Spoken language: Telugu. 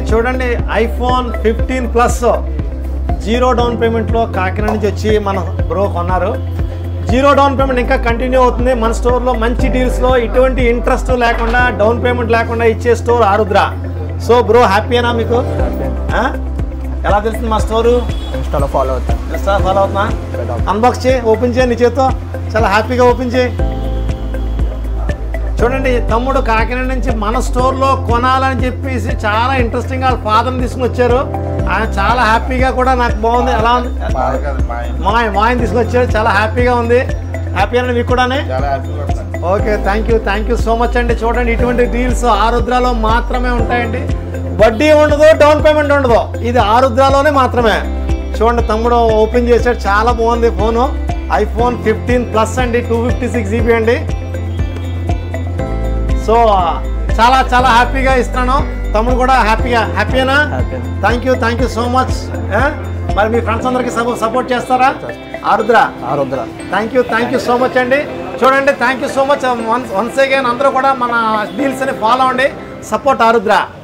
చూడండి iPhone fifteen plus zero down పేమెంట్లో కాకినాడ నుంచి వచ్చి మన బ్రో కొన్నారు జీరో డౌన్ పేమెంట్ ఇంకా కంటిన్యూ అవుతుంది మన స్టోర్లో మంచి డీల్స్లో ఇటువంటి ఇంట్రెస్ట్ లేకుండా డౌన్ పేమెంట్ లేకుండా ఇచ్చే స్టోర్ ఆరుద్ర సో బ్రో హ్యాపీనా మీకు ఆ? ఎలా తెలుస్తుంది మా స్టోరు ఇన్స్టాలో ఫాలో అవుతాను ఇన్స్టా ఫాలో అవుతున్నా అన్బాక్స్ చేయి ఓపెన్ చేయి నీ చేత్తో చాలా హ్యాపీగా ఓపెన్ చేయి చూడండి తమ్ముడు కాకినాడ నుంచి మన స్టోర్లో కొనాలని చెప్పేసి చాలా ఇంట్రెస్టింగ్ వాళ్ళ ఫాదర్ని తీసుకుని వచ్చారు ఆయన చాలా హ్యాపీగా కూడా నాకు బాగుంది ఎలా ఉంది మాయ మాయని తీసుకొచ్చారు చాలా హ్యాపీగా ఉంది హ్యాపీ అండి మీకు కూడానే okay thank you thank you so much అండి చూడండి ఇటువంటి డీల్స్ ఆరుద్రాలో మాత్రమే ఉంటాయండి వడ్డీ ఉండదు డౌన్ పేమెంట్ ఉండదు ఇది ఆరుద్రాలోనే మాత్రమే చూడండి తమ్ముడు ఓపెన్ చేశాడు చాలా బాగుంది ఫోను ఐఫోన్ ఫిఫ్టీన్ ప్లస్ అండి టూ ఫిఫ్టీ సిక్స్ జీబీ అండి సో చాలా చాలా హ్యాపీగా ఇస్తాను తమ్ముడు కూడా హ్యాపీగా హ్యాపీనా happy thank you thank you so much మరి మీ ఫ్రెండ్స్ అందరికీ సపోర్ట్ చేస్తారా Arudra Arudra thank you thank you so much అండి చూడండి thank you so much once once again అందరూ కూడా మన డీల్స్ అని ఫాలో అవ్వండి సపోర్ట్ ఆరుద్ర